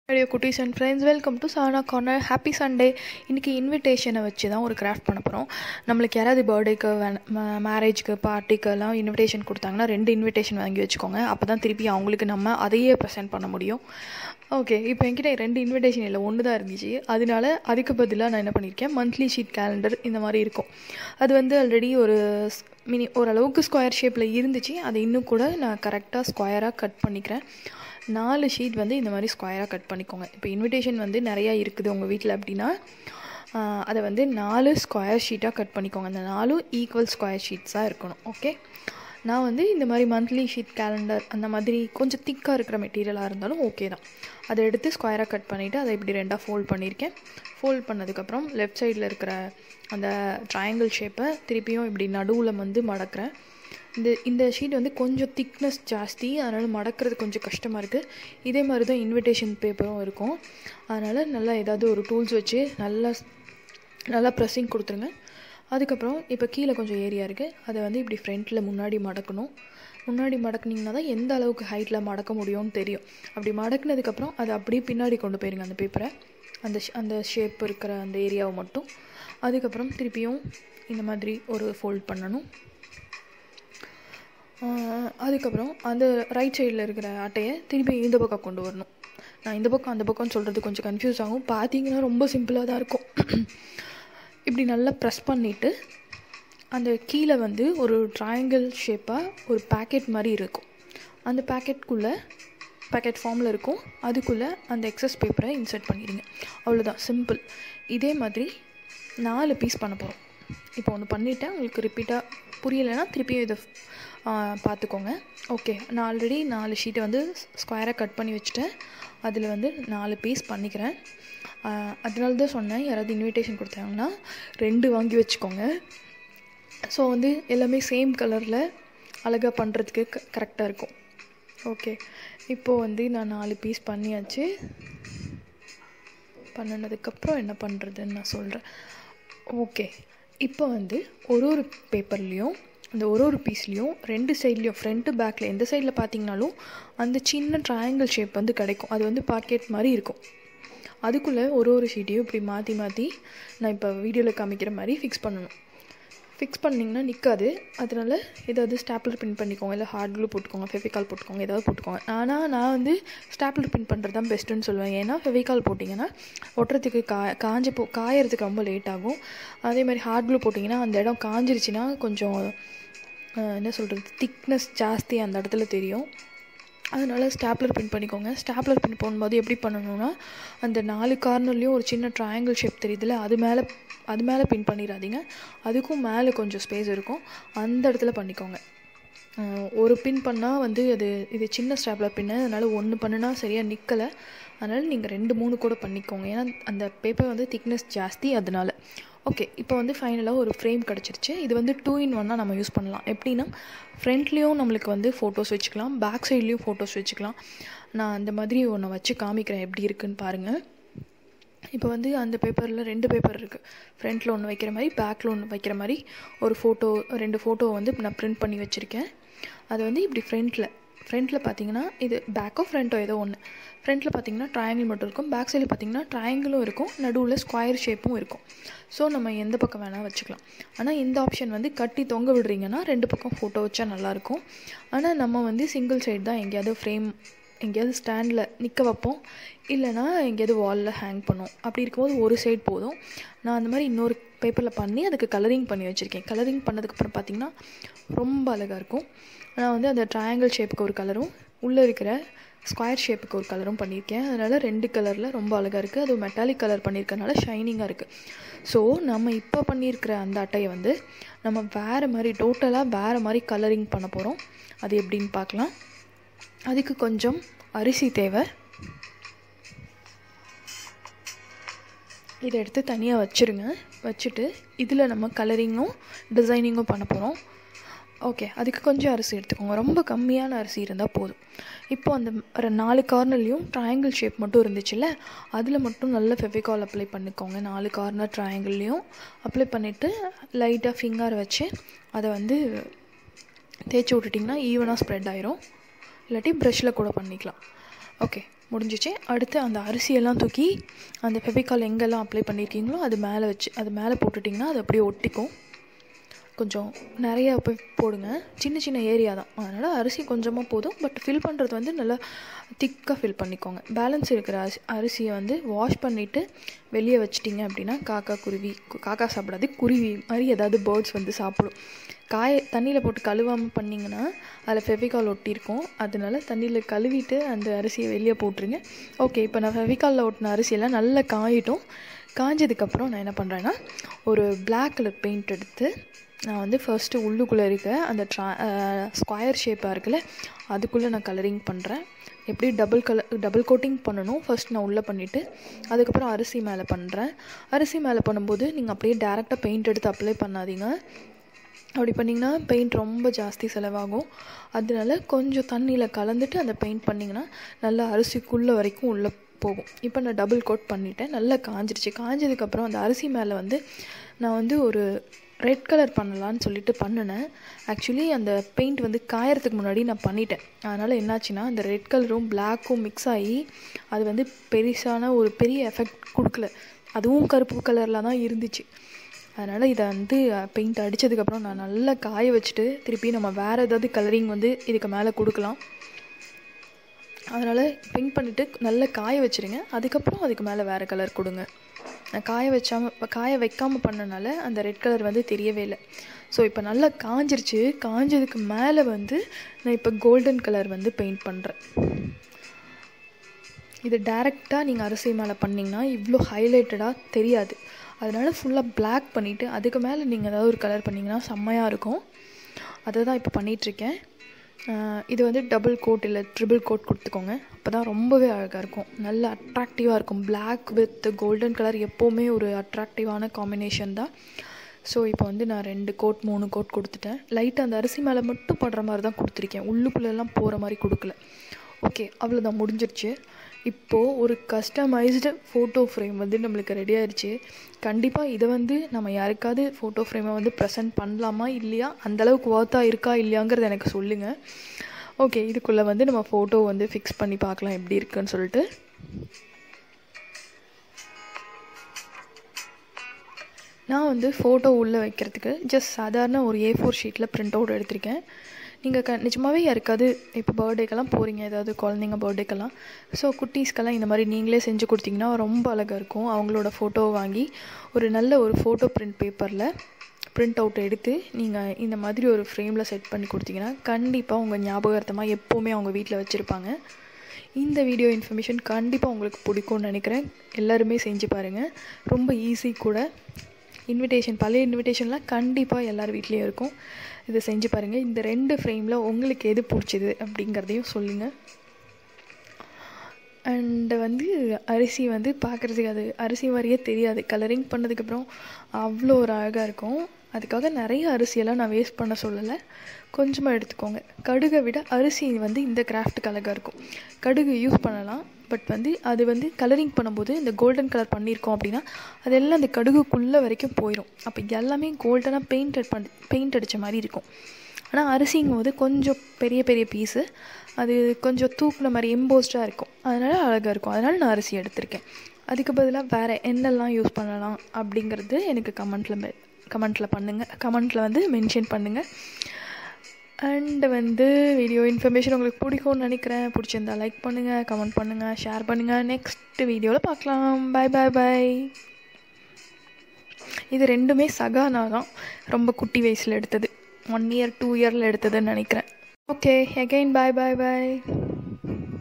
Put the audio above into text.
hello குட்டீஸ் and friends welcome to Sana corner happy Sunday இன்றைக்கி இன்விடேஷனை வச்சு தான் ஒரு கிராஃப்ட் பண்ண போகிறோம் நம்மளுக்கு யாராவது பர்த்டேக்கு மேரேஜ்க்கு பார்ட்டிக்கு எல்லாம் இன்விடேஷன் கொடுத்தாங்கன்னா ரெண்டு இன்விடேஷன் வாங்கி வச்சுக்கோங்க அப்போ தான் திருப்பி அவங்களுக்கு நம்ம அதையே ப்ரெசென்ட் பண்ண முடியும் ஓகே இப்போ என்கிட்ட ரெண்டு இன்விடேஷன் இல்லை ஒன்று தான் இருந்துச்சு அதனால அதுக்கு பதிலாக நான் என்ன பண்ணியிருக்கேன் மந்த்லி ஷீட் கேலண்டர் இந்த மாதிரி இருக்கும் அது வந்து ஆல்ரெடி ஒரு மினி ஓரளவுக்கு ஸ்கொயர் ஷேப்பில் இருந்துச்சு அதை இன்னும் கூட நான் கரெக்டாக ஸ்கொயராக கட் பண்ணிக்கிறேன் நாலு ஷீட் வந்து இந்த மாதிரி ஸ்கொயராக கட் பண்ணிக்கோங்க இப்போ இன்விடேஷன் வந்து நிறையா இருக்குது உங்கள் வீட்டில் அப்படின்னா அதை வந்து நாலு ஸ்கொயர் ஷீட்டாக கட் பண்ணிக்கோங்க அந்த நாலும் ஈக்குவல் ஸ்கொயர் ஷீட்ஸாக இருக்கணும் ஓகே நான் வந்து இந்த மாதிரி மந்த்லி ஷீட் கேலண்டர் அந்த மாதிரி கொஞ்சம் திக்காக இருக்கிற மெட்டீரியலாக இருந்தாலும் ஓகே தான் அதை எடுத்து ஸ்கொயராக கட் பண்ணிவிட்டு அதை இப்படி ரெண்டாக ஃபோல்ட் பண்ணியிருக்கேன் ஃபோல்ட் பண்ணதுக்கப்புறம் லெஃப்ட் சைடில் இருக்கிற அந்த ட்ரையாங்கிள் ஷேப்பை திருப்பியும் இப்படி நடுவில் வந்து மடக்கிறேன் இந்த இந்த ஷீட் வந்து கொஞ்சம் திக்னஸ் ஜாஸ்தி அதனால் மடக்கிறது கொஞ்சம் கஷ்டமாக இருக்குது இதே மாதிரி தான் இன்விடேஷன் பேப்பரும் இருக்கும் அதனால் நல்லா ஏதாவது ஒரு டூல்ஸ் வச்சு நல்லா நல்லா ப்ரெஸ்ஸிங் கொடுத்துருங்க அதுக்கப்புறம் இப்போ கீழே கொஞ்சம் ஏரியா இருக்குது அதை வந்து இப்படி ஃப்ரண்ட்டில் முன்னாடி மடக்கணும் முன்னாடி மடக்குனிங்கன்னா தான் எந்த அளவுக்கு ஹைட்டில் மடக்க முடியும்னு தெரியும் அப்படி மடக்குனதுக்கப்புறம் அதை அப்படியே பின்னாடி கொண்டு போயிருங்க அந்த பேப்பரை அந்த அந்த ஷேப் இருக்கிற அந்த ஏரியாவை மட்டும் அதுக்கப்புறம் திருப்பியும் இந்த மாதிரி ஒரு ஃபோல்ட் பண்ணணும் அதுக்கப்புறம் அந்த ரைட் சைடில் இருக்கிற அட்டையை திருப்பி இந்த பக்கம் கொண்டு வரணும் நான் இந்த பக்கம் அந்த பக்கம்னு சொல்கிறது கொஞ்சம் கன்ஃபியூஸ் ஆகும் பார்த்தீங்கன்னா ரொம்ப சிம்பிளாக தான் இருக்கும் இப்படி நல்லா ப்ரெஸ் பண்ணிவிட்டு அந்த கீழே வந்து ஒரு ட்ரையாங்கிள் ஷேப்பாக ஒரு பேக்கெட் மாதிரி இருக்கும் அந்த பேக்கெட்குள்ளே பேக்கெட் ஃபார்மில் இருக்கும் அதுக்குள்ளே அந்த எக்ஸஸ் பேப்பரை இன்சர்ட் பண்ணிடுங்க அவ்வளோதான் சிம்பிள் இதே மாதிரி நாலு பீஸ் பண்ண போகிறோம் இப்போ ஒன்று பண்ணிவிட்டேன் உங்களுக்கு ரிப்பீட்டாக புரியலைன்னா திருப்பியும் இதை பார்த்துக்கோங்க ஓகே நான் ஆல்ரெடி நாலு ஷீட்டை வந்து ஸ்கொயராக கட் பண்ணி வச்சுட்டேன் அதில் வந்து நாலு பீஸ் பண்ணிக்கிறேன் அதனால தான் சொன்னேன் யாராவது இன்விடேஷன் கொடுத்தாங்கன்னா ரெண்டு வாங்கி வச்சுக்கோங்க ஸோ வந்து எல்லாமே சேம் கலரில் அழகாக பண்ணுறதுக்கு க கரெக்டாக இருக்கும் ஓகே இப்போது வந்து நான் நாலு பீஸ் பண்ணியாச்சு பண்ணினதுக்கப்புறம் என்ன பண்ணுறதுன்னு நான் சொல்கிறேன் ஓகே இப்போ வந்து ஒரு ஒரு பேப்பர்லேயும் அந்த ஒரு ஒரு பீஸ்லேயும் ரெண்டு சைட்லேயும் ஃப்ரண்ட்டு பேக்கில் எந்த சைடில் பார்த்தீங்கனாலும் அந்த சின்ன ட்ரையாங்கிள் ஷேப் வந்து கிடைக்கும் அது வந்து பாக்கெட் மாதிரி இருக்கும் அதுக்குள்ளே ஒரு ஒரு ஷீட்டையும் இப்படி மாற்றி மாற்றி நான் இப்போ வீடியோவில் காமிக்கிற மாதிரி ஃபிக்ஸ் பண்ணணும் ஃபிக்ஸ் பண்ணிங்கன்னா நிற்காது அதனால் ஏதாவது ஸ்டாப்லர் பின் பண்ணிக்கோங்க இல்லை ஹார்ட் க்ளூ போட்டுக்கோங்க ஃபெவிகால் போட்டுக்கோங்க ஏதாவது போட்டுக்கோங்க ஆனால் நான் வந்து ஸ்டாப்லர் பின் பண்ணுறது தான் பெஸ்ட்டுன்னு சொல்லுவேன் ஏன்னா ஃபெவிகால் போட்டிங்கன்னா ஒட்டுறதுக்கு கா காஞ்ச போ காயறதுக்கு ரொம்ப லேட் ஆகும் அதே மாதிரி ஹார்ட் க்ளூ போட்டிங்கன்னா அந்த இடம் காஞ்சிருச்சுன்னா கொஞ்சம் என்ன சொல்கிறது திக்னஸ் ஜாஸ்தி அந்த இடத்துல தெரியும் அதனால் ஸ்டாப்லர் பின் பண்ணிக்கோங்க ஸ்டாப்லர் பின் போடும்போது எப்படி பண்ணணும்னா அந்த நாலு கார்னர்லேயும் ஒரு சின்ன ட்ரையாங்கிள் ஷேப் தெரியுதுல அது மேலே அது மேலே பின் பண்ணிடாதீங்க அதுக்கும் மேலே கொஞ்சம் ஸ்பேஸ் இருக்கும் அந்த இடத்துல பண்ணிக்கோங்க ஒரு பின் பண்ணால் வந்து அது இது சின்ன ஸ்டாப்லர் பின்னு அதனால் ஒன்று பண்ணுனா சரியாக நிற்கலை அதனால் நீங்கள் ரெண்டு மூணு கூட பண்ணிக்கோங்க ஏன்னா அந்த பேப்பர் வந்து திக்னஸ் ஜாஸ்தி அதனால் ஓகே இப்போ வந்து ஃபைனலாக ஒரு ஃப்ரேம் கிடச்சிருச்சு இது வந்து டூ இன் ஒன்னாக நம்ம யூஸ் பண்ணலாம் எப்படின்னா ஃப்ரண்ட்லேயும் நம்மளுக்கு வந்து ஃபோட்டோஸ் வச்சுக்கலாம் பேக் சைட்லேயும் ஃபோட்டோஸ் வச்சுக்கலாம் நான் அந்த மாதிரி ஒன்று வச்சு காமிக்கிறேன் எப்படி இருக்குன்னு பாருங்கள் இப்போ வந்து அந்த பேப்பரில் ரெண்டு பேப்பர் இருக்குது ஃப்ரண்ட்டில் ஒன்று வைக்கிற மாதிரி பேக்கில் ஒன்று வைக்கிற மாதிரி ஒரு ஃபோட்டோ ரெண்டு ஃபோட்டோ வந்து நான் ப்ரிண்ட் பண்ணி வச்சுருக்கேன் அது வந்து இப்படி ஃப்ரண்ட்டில் ஃப்ரண்ட்டில் பார்த்தீங்கன்னா இது பேக்கோ ஃப்ரண்ட்டோ ஏதோ ஒன்று ஃப்ரண்ட்டில் பார்த்தீங்கன்னா ட்ரையாங்கிள் மட்டும் இருக்கும் பேக் சைடில் பார்த்தீங்கன்னா ட்ரையாங்கிளும் இருக்கும் நடுவில் ஸ்கொயர் ஷேப்பும் இருக்கும் ஸோ நம்ம எந்த பக்கம் வேணால் வச்சுக்கலாம் ஆனால் இந்த ஆப்ஷன் வந்து கட்டி தொங்க விடுறீங்கன்னா ரெண்டு பக்கம் ஃபோட்டோ வச்சா நல்லாயிருக்கும் ஆனால் நம்ம வந்து சிங்கிள் சைடு தான் எங்கேயாவது ஃப்ரேம் எங்கேயாவது ஸ்டாண்டில் நிற்க வைப்போம் இல்லைனா எங்கேயாவது வாலில் ஹேங் பண்ணும் அப்படி இருக்கும்போது ஒரு சைடு போதும் நான் அந்த மாதிரி இன்னொரு பேப்பரில் பண்ணி அதுக்கு கலரிங் பண்ணி வச்சுருக்கேன் கலரிங் பண்ணதுக்கப்புறம் பார்த்திங்கன்னா ரொம்ப அழகாக இருக்கும் நான் வந்து அந்த ட்ரையாங்கிள் ஷேப்புக்கு ஒரு கலரும் உள்ளே இருக்கிற ஸ்கொயர் ஷேப்புக்கு ஒரு கலரும் பண்ணியிருக்கேன் அதனால் ரெண்டு கலரில் ரொம்ப அழகாக இருக்குது அது மெட்டாலிக் கலர் பண்ணியிருக்கனால ஷைனிங்காக இருக்குது ஸோ நம்ம இப்போ பண்ணியிருக்கிற அந்த அட்டையை வந்து நம்ம வேறு மாதிரி டோட்டலாக வேறு மாதிரி கலரிங் பண்ண போகிறோம் அது எப்படின்னு பார்க்கலாம் அதுக்கு கொஞ்சம் அரிசி தேவை இதை எடுத்து தனியாக வச்சுருங்க வச்சுட்டு இதில் நம்ம கலரிங்கும் டிசைனிங்கும் பண்ண போகிறோம் ஓகே அதுக்கு கொஞ்சம் அரிசி எடுத்துக்கோங்க ரொம்ப கம்மியான அரிசி இருந்தால் போதும் இப்போ அந்த நாலு கார்னர்லேயும் ட்ரையாங்கிள் ஷேப் மட்டும் இருந்துச்சுல்ல அதில் மட்டும் நல்ல ஃபெவிகால் அப்ளை பண்ணிக்கோங்க நாலு கார்னர் ட்ரையாங்கிள்லேயும் அப்ளை பண்ணிவிட்டு லைட்டாக ஃபிங்கர் வச்சு அதை வந்து தேய்ச்சி விட்டுட்டிங்கன்னா ஈவனாக ஸ்ப்ரெட் ஆயிரும் இல்லாட்டி ப்ரஷில் கூட பண்ணிக்கலாம் ஓகே முடிஞ்சிச்சு அடுத்து அந்த அரிசியெல்லாம் தூக்கி அந்த ஃபெவிகால் எங்கெல்லாம் அப்ளை பண்ணியிருக்கீங்களோ அது மேலே வச்சு அது மேலே போட்டுட்டிங்கன்னா அது அப்படியே ஒட்டிக்கும் கொஞ்சம் நிறையா போய் போடுங்க சின்ன சின்ன ஏரியா தான் அதனால் அரிசி கொஞ்சமாக போதும் பட் ஃபில் பண்ணுறது வந்து நல்லா திக்காக ஃபில் பண்ணிக்கோங்க பேலன்ஸ் இருக்கிற அரிசி அரிசியை வந்து வாஷ் பண்ணிவிட்டு வெளியே வச்சிட்டிங்க அப்படின்னா காக்கா குருவி காக்கா சாப்பிடாது குருவி மாதிரி ஏதாவது பேர்ட்ஸ் வந்து சாப்பிடும் காய தண்ணியில் போட்டு கழுவாமல் பண்ணிங்கன்னா அதில் ஃபெவிகால் ஒட்டியிருக்கும் அதனால தண்ணியில் கழுவிட்டு அந்த அரிசியை வெளியே போட்டுருங்க ஓகே இப்போ நான் ஃபெவிகாலில் ஒட்டின அரிசியெல்லாம் நல்லா காயிட்டும் காஞ்சதுக்கப்புறம் நான் என்ன பண்ணுறேன்னா ஒரு பிளாக் கலர் பெயிண்ட் எடுத்து நான் வந்து ஃபர்ஸ்ட்டு உள்ளுக்குள்ளே இருக்க அந்த ட்ரா ஸ்கொயர் ஷேப்பாக இருக்குல்ல அதுக்குள்ளே நான் கலரிங் பண்ணுறேன் எப்படி டபுள் கலர் டபுள் கோட்டிங் பண்ணணும் ஃபர்ஸ்ட் நான் உள்ளே பண்ணிவிட்டு அதுக்கப்புறம் அரிசி மேலே பண்ணுறேன் அரிசி மேலே பண்ணும்போது நீங்கள் அப்படியே டேரெக்டாக பெயிண்ட் எடுத்து அப்ளை பண்ணாதீங்க அப்படி பண்ணிங்கன்னா பெயிண்ட் ரொம்ப ஜாஸ்தி செலவாகும் அதனால கொஞ்சம் தண்ணியில் கலந்துட்டு அந்த பெயிண்ட் பண்ணிங்கன்னா நல்லா அரிசிக்குள்ளே வரைக்கும் உள்ளே போகும் இப்போ நான் டபுள் கோட் பண்ணிவிட்டேன் நல்லா காஞ்சிருச்சு காஞ்சதுக்கப்புறம் அந்த அரிசி மேலே வந்து நான் வந்து ஒரு ரெட் கலர் பண்ணலான்னு சொல்லிட்டு பண்ணினேன் ஆக்சுவலி அந்த பெயிண்ட் வந்து காயறதுக்கு முன்னாடி நான் பண்ணிட்டேன் அதனால் என்னாச்சுன்னா அந்த ரெட் கலரும் பிளாக்கும் மிக்ஸ் ஆகி அது வந்து பெருசான ஒரு பெரிய எஃபெக்ட் கொடுக்கல அதுவும் கருப்பு கலரில் தான் இருந்துச்சு அதனால் இதை வந்து பெயிண்ட் அடித்ததுக்கப்புறம் நான் நல்லா காய வச்சுட்டு திருப்பி நம்ம வேறு ஏதாவது கலரிங் வந்து இதுக்கு மேலே கொடுக்கலாம் அதனால் பெயிண்ட் பண்ணிவிட்டு நல்லா காய வச்சுருங்க அதுக்கப்புறம் அதுக்கு மேலே வேறு கலர் கொடுங்க நான் காய வச்சாமல் காய வைக்காமல் பண்ணனால அந்த ரெட் கலர் வந்து தெரியவே இல்லை ஸோ இப்போ நல்லா காஞ்சிருச்சு காஞ்சதுக்கு மேலே வந்து நான் இப்போ கோல்டன் கலர் வந்து பெயிண்ட் பண்ணுறேன் இது டேரெக்டாக நீங்கள் அரிசி மேலே பண்ணிங்கன்னா இவ்வளோ ஹைலைட்டடாக தெரியாது அதனால் ஃபுல்லாக பிளாக் பண்ணிவிட்டு அதுக்கு மேலே நீங்கள் ஏதாவது ஒரு கலர் பண்ணிங்கன்னா செம்மையாக இருக்கும் அதை தான் இப்போ பண்ணிகிட்ருக்கேன் இது வந்து டபுள் கோட் இல்லை ட்ரிபிள் கோட் கொடுத்துக்கோங்க அப்போ தான் ரொம்பவே அழகாக இருக்கும் நல்ல அட்ராக்டிவாக இருக்கும் பிளாக் வித் கோல்டன் கலர் எப்போவுமே ஒரு அட்ராக்டிவான காம்பினேஷன் தான் ஸோ இப்போ வந்து நான் ரெண்டு கோட் மூணு கோட் கொடுத்துட்டேன் லைட்டாக அந்த அரிசி மேலே மட்டும் படுற மாதிரி தான் கொடுத்துருக்கேன் உள்ளுக்குள்ளெல்லாம் போகிற மாதிரி கொடுக்கல ஓகே அவ்வளோதான் முடிஞ்சிருச்சு இப்போது ஒரு கஸ்டமைஸ்டு ஃபோட்டோ ஃப்ரேம் வந்து நம்மளுக்கு ரெடி ஆயிடுச்சு கண்டிப்பாக இதை வந்து நம்ம யாருக்காவது ஃபோட்டோ ஃப்ரேமை வந்து ப்ரெசென்ட் பண்ணலாமா இல்லையா அந்தளவுக்கு ஒர்த்தாக இருக்கா இல்லையாங்கிறத எனக்கு சொல்லுங்கள் ஓகே இதுக்குள்ளே வந்து நம்ம ஃபோட்டோ வந்து ஃபிக்ஸ் பண்ணி பார்க்கலாம் எப்படி இருக்குன்னு சொல்லிட்டு நான் வந்து ஃபோட்டோ உள்ளே வைக்கிறதுக்கு ஜஸ்ட் சாதாரண ஒரு ஏ ஃபோர் ஷீட்டில் ப்ரிண்ட் அவுட் எடுத்திருக்கேன் நீங்கள் க நிஜமாகவே யாருக்காவது இப்போ பர்த்டேக்கெல்லாம் போகிறீங்க ஏதாவது குழந்தைங்க பர்த்டேக்கெல்லாம் ஸோ குட்டீஸ்க்கெல்லாம் இந்த மாதிரி நீங்களே செஞ்சு கொடுத்தீங்கன்னா ரொம்ப அழகாக இருக்கும் அவங்களோட ஃபோட்டோவை வாங்கி ஒரு நல்ல ஒரு ஃபோட்டோ பிரிண்ட் பேப்பரில் பிரிண்ட் அவுட் எடுத்து நீங்கள் இந்த மாதிரி ஒரு ஃப்ரேமில் செட் பண்ணி கொடுத்தீங்கன்னா கண்டிப்பாக உங்கள் ஞாபகார்த்தமாக எப்போவுமே அவங்க வீட்டில் வச்சுருப்பாங்க இந்த வீடியோ இன்ஃபர்மேஷன் கண்டிப்பாக உங்களுக்கு பிடிக்கும்னு நினைக்கிறேன் எல்லாருமே செஞ்சு பாருங்கள் ரொம்ப ஈஸி கூட இன்விடேஷன் பழைய இன்விடேஷன்லாம் கண்டிப்பாக எல்லார் வீட்லேயும் இருக்கும் இதை செஞ்சு பாருங்கள் இந்த ரெண்டு ஃப்ரேமில் உங்களுக்கு எது பிடிச்சிது அப்படிங்கிறதையும் சொல்லுங்கள் அண்டு வந்து அரிசி வந்து பார்க்குறதுக்கு அது அரிசி மாதிரியே தெரியாது கலரிங் பண்ணதுக்கப்புறம் அவ்வளோ ஒரு அழகாக இருக்கும் அதுக்காக நிறைய அரிசியெல்லாம் நான் வேஸ்ட் பண்ண சொல்லலை கொஞ்சமாக எடுத்துக்கோங்க கடுகை விட அரிசி வந்து இந்த கிராஃப்ட்டுக்கு அழகாக இருக்கும் கடுகு யூஸ் பண்ணலாம் பட் வந்து அது வந்து கலரிங் பண்ணும்போது இந்த கோல்டன் கலர் பண்ணியிருக்கோம் அப்படின்னா அதெல்லாம் அந்த கடுகுக்குள்ளே வரைக்கும் போயிடும் அப்போ எல்லாமே கோல்டனாக பெயிண்டட் பண்ணி பெயிண்ட் அடித்த மாதிரி இருக்கும் ஆனால் அரிசிங்கும் போது கொஞ்சம் பெரிய பெரிய பீஸு அது கொஞ்சம் தூக்குன மாதிரி எம்போஸ்டாக இருக்கும் அதனால் அழகாக இருக்கும் அதனால் நான் அரிசி எடுத்திருக்கேன் அதுக்கு பதிலாக வேறு என்னெல்லாம் யூஸ் பண்ணலாம் அப்படிங்கிறது எனக்கு கமெண்ட்டில் கமெண்ட்டில் பண்ணுங்கள் கமெண்ட்டில் வந்து மென்ஷன் பண்ணுங்கள் அண்டு வந்து வீடியோ இன்ஃபர்மேஷன் உங்களுக்கு பிடிக்கும்னு நினைக்கிறேன் பிடிச்சிருந்தா லைக் பண்ணுங்கள் கமெண்ட் பண்ணுங்கள் ஷேர் பண்ணுங்கள் நெக்ஸ்ட் வீடியோவில் பார்க்கலாம் பாய் பாய் பாய் இது ரெண்டுமே சகானா தான் ரொம்ப குட்டி வயசில் எடுத்தது ஒன் இயர் டூ இயரில் எடுத்ததுன்னு நினைக்கிறேன் ஓகே அகெயின் பாய் பாய் பாய்